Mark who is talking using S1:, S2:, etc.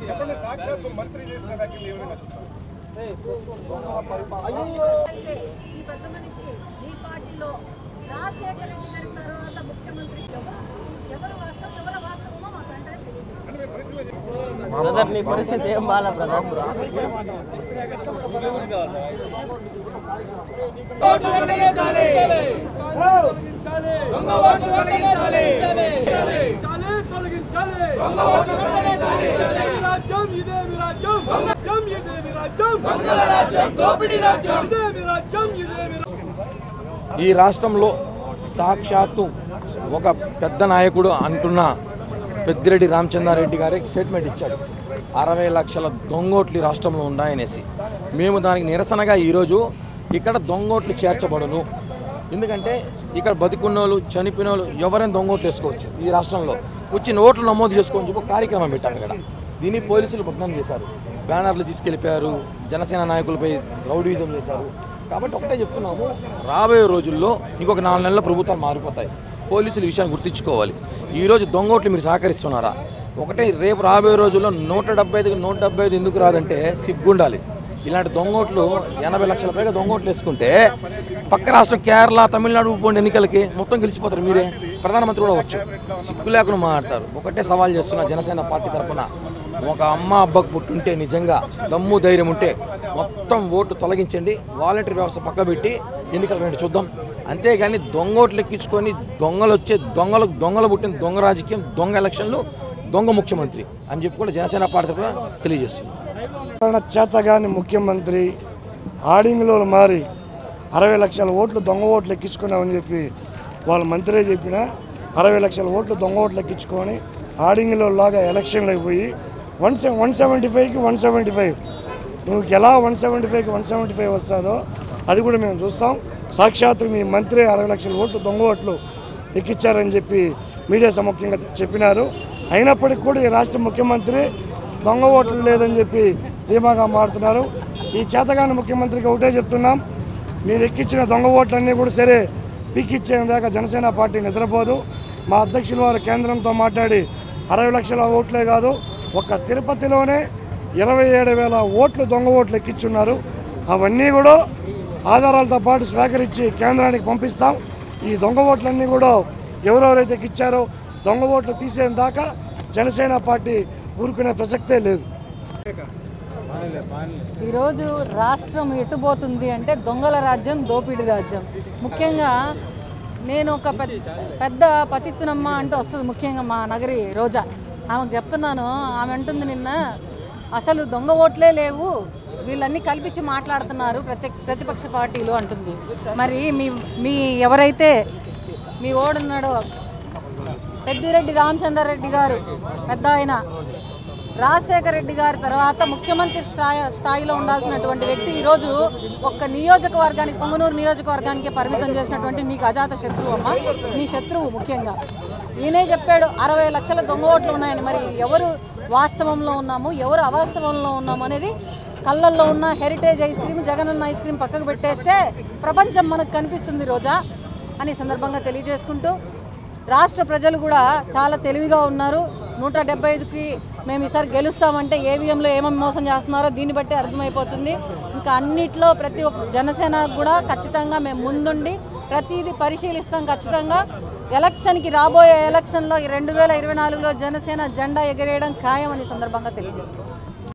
S1: చెప్పండి సాక్షాత్తు మంత్రి చేసిన వ్యాఖ్యలు ఏ విధంగా చూస్తారు
S2: అయితే ఈ పెద్ద మనిషి ఈ పార్టీలో రాజశేఖర రెడ్డి గారి తర్వాత ముఖ్యమంత్రి ఎవరు ఎవరు వాస్తవం ఎవరు వాస్తవమో మాకు వెంటనే తెలియదు
S1: అంటే మేము పరిశీలన చేస్తాం.
S3: బ్రదర్ నీ పరిస్థితి ఏం బాగా బ్రదర్
S4: చాలే తొలగించాలి దొంగ ఓట్లు తొలగించాలి రాజ్యం ఇదే మీ రాజ్యం రాజ్యం ఇదే మీ రాజ్యం దొంగల రాజ్యం దోపిడీ రాజ్యం ఇదే మీ రాజ్యం ఇదే మీ రాజ్యం
S5: ఈ రాష్ట్రంలో సాక్షాత్తు ఒక పెద్ద నాయకుడు అంటున్న పెద్దిరెడ్డి రామచంద్రారెడ్డి గారే స్టేట్మెంట్ ఇచ్చాడు అరవై లక్షల దొంగోట్లు ఈ రాష్ట్రంలో ఉన్నాయనేసి మేము దానికి నిరసనగా ఈరోజు ఇక్కడ దొంగోట్లు చేర్చబడును ఎందుకంటే ఇక్కడ బతికున్నోళ్ళు చనిపోయిన వాళ్ళు ఎవరైనా దొంగోట్లు వేసుకోవచ్చు ఈ రాష్ట్రంలో వచ్చి నోట్లు నమోదు చేసుకోని చెప్పి ఒక కార్యక్రమం పెట్టారు ఇక్కడ దీన్ని పోలీసులు భగ్నం చేశారు బ్యానర్లు తీసుకెళ్ళిపోయారు జనసేన నాయకులపై రౌడీజం చేశారు కాబట్టి ఒకటే చెప్తున్నాము రాబోయే రోజుల్లో ఇంకొక నాలుగు నెలల ప్రభుత్వాలు మారిపోతాయి పోలీసులు ఈ విషయాన్ని గుర్తించుకోవాలి ఈరోజు దొంగోట్లు మీరు సహకరిస్తున్నారా ఒకటే రేపు రాబోయే రోజుల్లో నూట డెబ్బై ఐదుకి నూట డెబ్బై ఐదు ఎందుకు రాదంటే సిగ్గుండాలి ఇలాంటి దొంగోట్లు ఎనభై లక్షల పైగా దొంగోట్లు వేసుకుంటే పక్క రాష్ట్రం కేరళ తమిళనాడు పోండి ఎన్నికలకి మొత్తం గెలిచిపోతారు మీరే ప్రధానమంత్రి కూడా వచ్చు సిగ్గు లేకుండా మాట్లాడతారు ఒకటే సవాల్ చేస్తున్నా జనసేన పార్టీ తరఫున ఒక అమ్మ అబ్బకు పుట్టుంటే నిజంగా దమ్ము ధైర్యం ఉంటే మొత్తం ఓటు తొలగించండి వాలంటీర్ వ్యవస్థ పక్కబెట్టి ఎన్నికలు రండి చూద్దాం అంతేగాని దొంగోట్లు ఎక్కించుకొని దొంగలు వచ్చే దొంగలకు దొంగలు పుట్టిన దొంగ రాజకీయం దొంగ ఎలక్షన్లు దొంగ ముఖ్యమంత్రి అని చెప్పి కూడా జనసేన పార్టీ తరఫున తెలియజేస్తున్నాం
S6: పాలన చేతగాని ముఖ్యమంత్రి ఆడింగ్లో మారి అరవై లక్షల ఓట్లు దొంగ ఓట్లు ఎక్కించుకున్నామని చెప్పి వాళ్ళ మంత్రే చెప్పిన అరవై లక్షల ఓట్లు దొంగ ఓట్లు ఎక్కించుకొని ఆడింగ్లో లాగా ఎలక్షన్లకు పోయి వన్ సె వన్ సెవెంటీ ఫైవ్కి వన్ సెవెంటీ ఫైవ్ నువ్వు ఎలా వన్ సెవెంటీ ఫైవ్కి వన్ సెవెంటీ ఫైవ్ వస్తుందో అది కూడా మేము చూస్తాం సాక్షాత్తు మీ మంత్రి అరవై లక్షల ఓట్లు దొంగ ఓట్లు ఎక్కించారని చెప్పి మీడియా సముఖ్యంగా చెప్పినారు అయినప్పటికీ కూడా ఈ రాష్ట్ర ముఖ్యమంత్రి దొంగ ఓట్లు లేదని చెప్పి ధీమాగా మారుతున్నారు ఈ చేతగాని ముఖ్యమంత్రికి ఒకటే చెప్తున్నాం మీరు ఎక్కించిన దొంగ ఓట్లన్నీ కూడా సరే పీకిచ్చేదాకా జనసేన పార్టీ నిద్రపోదు మా అధ్యక్షుల వారు కేంద్రంతో మాట్లాడి అరవై లక్షల ఓట్లే కాదు ఒక్క తిరుపతిలోనే ఇరవై ఏడు వేల ఓట్లు దొంగ ఓట్లు ఎక్కించున్నారు అవన్నీ కూడా ఆధారాలతో పాటు స్వీకరించి కేంద్రానికి పంపిస్తాం ఈ దొంగ ఓట్లన్నీ కూడా ఎవరెవరైతే ఎక్కిచ్చారో దొంగ ఓట్లు తీసేదాకా దాకా జనసేన పార్టీ ఊరుకునే ప్రసక్తే లేదు
S7: ఈరోజు రాష్ట్రం ఎటుపోతుంది అంటే దొంగల రాజ్యం దోపిడీ రాజ్యం ముఖ్యంగా నేను ఒక పెద్ద పెద్ద పతిత్తునమ్మ అంటూ వస్తుంది ముఖ్యంగా మా నగరి రోజా ఆమెకు చెప్తున్నాను ఆమె అంటుంది నిన్న అసలు దొంగ ఓట్లే లేవు వీళ్ళన్నీ కల్పించి మాట్లాడుతున్నారు ప్రతి ప్రతిపక్ష పార్టీలు అంటుంది మరి మీ మీ ఎవరైతే మీ ఓడున్నాడో పెద్దిరెడ్డి రామచంద్రారెడ్డి గారు పెద్ద ఆయన రాజశేఖర రెడ్డి గారి తర్వాత ముఖ్యమంత్రి స్థాయి స్థాయిలో ఉండాల్సినటువంటి వ్యక్తి ఈరోజు ఒక్క నియోజకవర్గానికి పొంగనూరు నియోజకవర్గానికి పరిమితం చేసినటువంటి నీకు అజాత శత్రువు అమ్మ నీ శత్రువు ముఖ్యంగా ఈయనే చెప్పాడు అరవై లక్షల దొంగ ఓట్లు ఉన్నాయని మరి ఎవరు వాస్తవంలో ఉన్నాము ఎవరు అవాస్తవంలో ఉన్నాము అనేది కళ్ళల్లో ఉన్న హెరిటేజ్ ఐస్ క్రీమ్ జగనన్న ఐస్ క్రీమ్ పక్కకు పెట్టేస్తే ప్రపంచం మనకు కనిపిస్తుంది రోజా అని సందర్భంగా తెలియజేసుకుంటూ రాష్ట్ర ప్రజలు కూడా చాలా తెలివిగా ఉన్నారు నూట డెబ్బై ఐదుకి మేము ఈసారి గెలుస్తామంటే ఏవిఎంలో ఏమేమి మోసం చేస్తున్నారో దీన్ని బట్టి అర్థమైపోతుంది ఇంకా అన్నిట్లో ప్రతి ఒక్క జనసేన కూడా ఖచ్చితంగా మేము ముందుండి ప్రతిదీ పరిశీలిస్తాం ఖచ్చితంగా ఎలక్షన్కి రాబోయే ఎలక్షన్లో రెండు వేల ఇరవై నాలుగులో జనసేన జెండా ఎగరేయడం ఖాయం అని సందర్భంగా తెలియజేస్తున్నాం